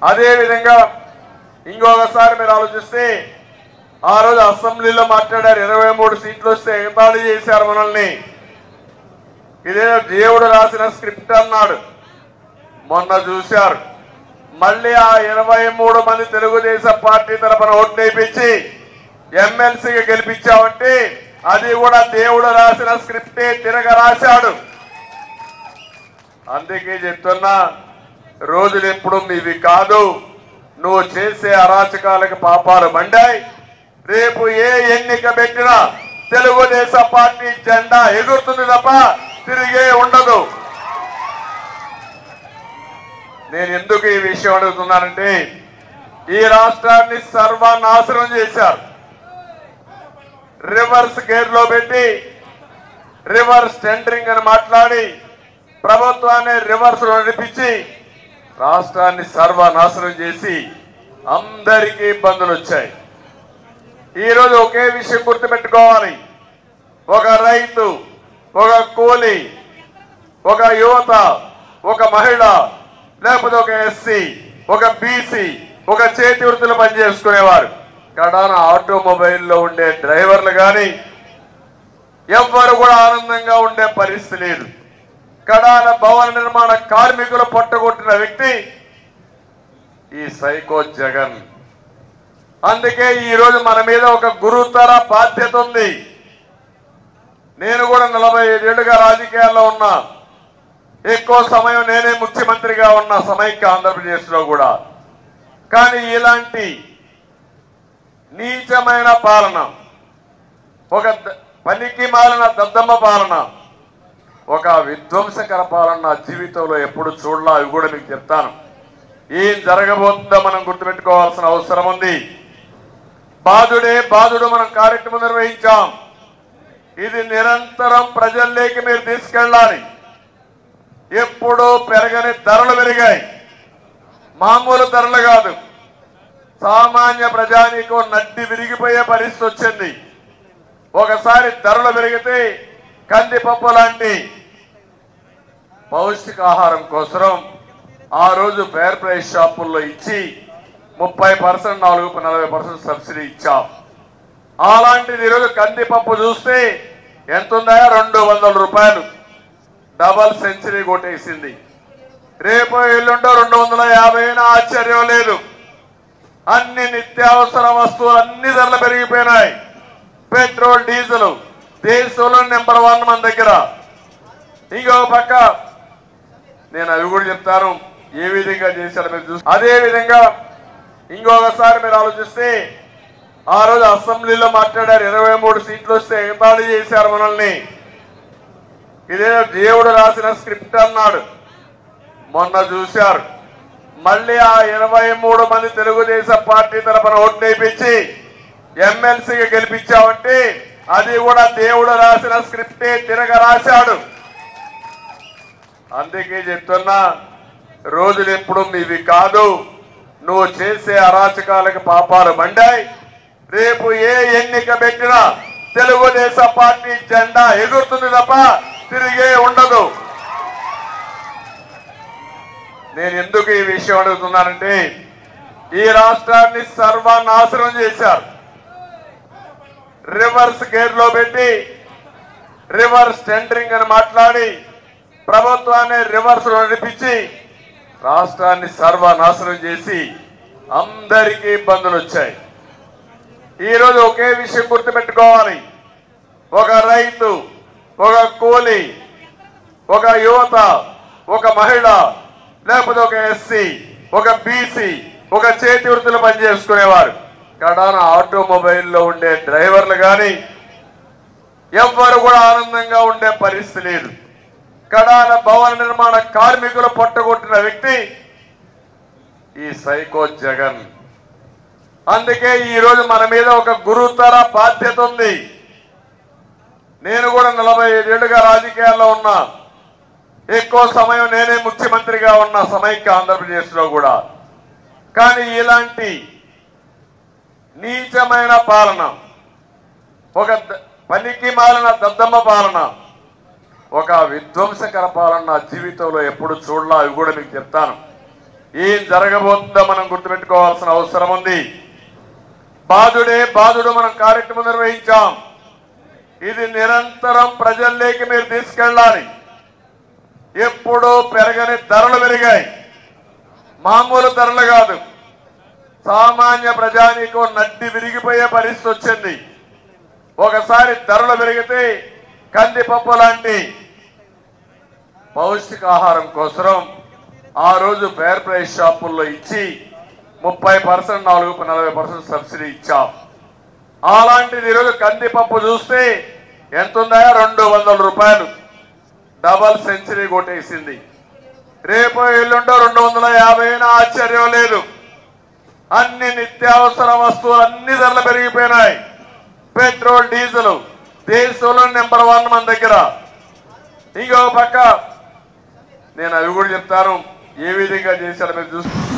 అదే విధంగా ఇంకొకసారి మీరు ఆలోచిస్తే ఆ రోజు అసెంబ్లీలో మాట్లాడారు ఇరవై మూడు సీట్లు వస్తే ఎగతాళి చేశారు మనల్ని ఇదే దేవుడు రాసిన స్క్రిప్ట్ అన్నాడు మొన్న చూశారు మళ్ళీ ఆ ఇరవై మూడు మంది తెలుగుదేశం పార్టీ తరఫున ఓట్లు వేయించి ఎమ్మెల్సీగా గెలిపించావంటే అది కూడా దేవుడు రాసిన స్క్రిప్టే తిరగ రాశాడు అందుకే చెప్తున్నా రోజులు ఎప్పుడు మీవి కాదు నువ్వు చేసే అరాచకాలకు పాపాలు మండాయి రేపు ఏ ఎన్నిక పెట్టినా తెలుగుదేశం పార్టీ జెండా ఎగురుతుంది తప్ప తిరిగే ఉండదు నేను ఎందుకు ఈ విషయం అడుగుతున్నానంటే ఈ రాష్ట్రాన్ని సర్వనాశనం చేశారు రివర్స్ గేర్ లో పెట్టి రివర్స్ టెండరింగ్ అని మాట్లాడి ప్రభుత్వాన్ని రివర్స్ లో నడిపించి రాష్ట్రాన్ని సర్వనాశనం చేసి అందరికీ ఇబ్బందులు వచ్చాయి ఈరోజు ఒకే విషయం గుర్తుపెట్టుకోవాలి ఒక రైతు ఒక కూలి ఒక యువత ఒక మహిళ లేకపోతే ఒక ఎస్సీ ఒక బీసీ ఒక చేతి వృత్తులు పనిచేసుకునేవారు కడాన ఆటోమొబైల్లో ఉండే డ్రైవర్లు కానీ ఎవ్వరు కూడా ఆనందంగా ఉండే పరిస్థితి లేదు కడాన భవన నిర్మాణ కార్మికులు పట్టుకొట్టిన వ్యక్తి ఈ సైకో జగన్ అందుకే ఈ రోజు మన మీద ఒక గురుతర బాధ్యత ఉంది నేను కూడా నలభై ఐదేళ్లుగా రాజకీయాల్లో ఉన్నా ఎక్కువ సమయం నేనే ముఖ్యమంత్రిగా ఉన్న సమైక్య ఆంధ్రప్రదేశ్ లో కూడా కానీ ఇలాంటి నీచమైన పాలన ఒక ద- పనికి మాలిన దద్దమ్మ పాలన ఒక విధ్వంసకర పాలన నా జీవితంలో ఎప్పుడు చూడలా అవి కూడా మీకు చెప్తాను ఏం జరగబోతుందో మనం గుర్తుపెట్టుకోవాల్సిన అవసరం ఉంది బాధుడే బాధుడు మనం కార్యక్రమం నిర్వహించాం ఇది నిరంతరం ప్రజల్లోకి మీరు తీసుకెళ్ళాలి ఎప్పుడూ పెరగని ధరలు పెరిగాయి మామూలు ధరలు కాదు సామాన్య ప్రజానీకం నడ్డి విరిగిపోయే పరిస్థితి వచ్చింది ఒకసారి ధరలు పెరిగితే కందిపప్పు లాంటి పౌష్టికాహారం కోసం ఆ రోజు ఫేర్ ప్రైస్ షాపుల్లో ఇచ్చి ముప్పై పర్సెంట్ నాలుగు నలభై పర్సెంట్ సబ్సిడీ ఇచ్చాం అలాంటిది ఈరోజు కందిపప్పు చూస్తే ఎంత ఉందా రెండు వందల రూపాయలు డబల్ సెంచరీ కొట్టేసింది రేపు ఎల్లుండో రెండు వందల యాభై అయినా ఆశ్చర్యం లేదు అన్ని నిత్యావసర వస్తువులు అన్ని ధరలు పెరిగిపోయినాయి పెట్రోల్ డీజిల్ దేశంలో నెంబర్ వన్ మన దగ్గర ఇంకో పక్క నేను అవి కూడా చెప్తాను ఏ విధంగా చేశారో మీరు చూసి అదే విధంగా ఇంకొకసారి మీరు ఆలోచిస్తే ఆ రోజు అసెంబ్లీలో మాట్లాడారు ఇరవై మూడు సీట్లు వస్తే ఎగతాళి చేశారు మనల్ని ఇదే దేవుడు రాసిన స్క్రిప్ట్ అన్నాడు మొన్న చూశారు మళ్ళీ ఆ ఇరవై మూడు మంది తెలుగుదేశం పార్టీ తరఫున ఓట్లు వేయించి ఎమ్మెల్సీగా గెలిపించావంటే అది కూడా దేవుడు రాసిన స్క్రిప్టే తిరగ రాశాడు అందుకే చెప్తున్నా రోజులు ఎప్పుడు మీవి కాదు నువ్వు చేసే అరాచకాలకు పాపాలు మండాయి రేపు ఏ ఎన్నిక పెట్టినా తెలుగుదేశం పార్టీ జెండా ఎగురుతుంది తప్ప తిరిగే ఉండదు నేను ఎందుకు ఈ విషయం అడుగుతున్నానంటే ఈ రాష్ట్రాన్ని సర్వనాశనం చేశారు రివర్స్ గేర్ లో పెట్టి రివర్స్ టెండరింగ్ అని మాట్లాడి ప్రభుత్వాన్ని రివర్స్ లో నడిపించి రాష్ట్రాన్ని సర్వనాశనం చేసి అందరికీ ఇబ్బందులు వచ్చాయి ఈ రోజు ఒకే విషయం గుర్తుపెట్టుకోవాలి ఒక రైతు ఒక కూలి ఒక యువత ఒక మహిళ లేకపోతే ఒక ఎస్సీ ఒక బీసీ ఒక చేతి వృత్తులు పనిచేసుకునేవారు కడాన ఆటోమొబైల్లో ఉండే డ్రైవర్లు కానీ ఎవ్వరు కూడా ఆనందంగా ఉండే పరిస్థితి లేదు కడాన భవన నిర్మాణ కార్మికులు పట్టుకొట్టిన వ్యక్తి ఈ సైకో జగన్ అందుకే ఈ రోజు మన మీద ఒక గురుతర బాధ్యత ఉంది నేను కూడా నలభై ఐదేళ్లుగా రాజకీయాల్లో ఉన్నా ఎక్కువ సమయం నేనే ముఖ్యమంత్రిగా ఉన్న సమైక్య ఆంధ్రప్రదేశ్ లో కూడా కానీ ఇలాంటి నీచమైన పాలన ఒక ద- పనికి మాలిన దద్దమ్మ పాలన ఒక విధ్వంసకర పాలన నా జీవితంలో ఎప్పుడు చూడలా అవి కూడా మీకు చెప్తాను ఏం జరగబోతుందో మనం గుర్తుపెట్టుకోవాల్సిన అవసరం ఉంది బాధుడే బాధుడు మనం కార్యక్రమం నిర్వహించాం ఇది నిరంతరం ప్రజల్లోకి మీరు తీసుకెళ్ళాలి ఎప్పుడూ పెరగని ధరలు పెరిగాయి మామూలు ధరలు కాదు సామాన్య ప్రజానీకం నడ్డి విరిగిపోయే పరిస్థితి వచ్చింది ఒకసారి ధరలు పెరిగితే కందిపప్పు లాంటి పౌష్టికాహారం కోసం ఆ రోజు ఫేర్ ప్రైస్ షాపుల్లో ఇచ్చి ముప్పై పర్సెంట్ నాలుగు నలభై పర్సెంట్ సబ్సిడీ ఇచ్చాం అలాంటిది ఈరోజు కందిపప్పు చూస్తే ఎంత ఉందా రెండు వందల రూపాయలు డబల్ సెంచరీ కొట్టేసింది రేపు ఎల్లుండో రెండు వందల యాభై అయినా ఆశ్చర్యం లేదు అన్ని నిత్యావసర వస్తువులు అన్ని ధరలు పెరిగిపోయినాయి పెట్రోల్ డీజిల్ దేశంలో నెంబర్ వన్ మన దగ్గర ఇంకో పక్క నేను అవి కూడా చెప్తాను ఏ విధంగా చేశారో మీరు చూసి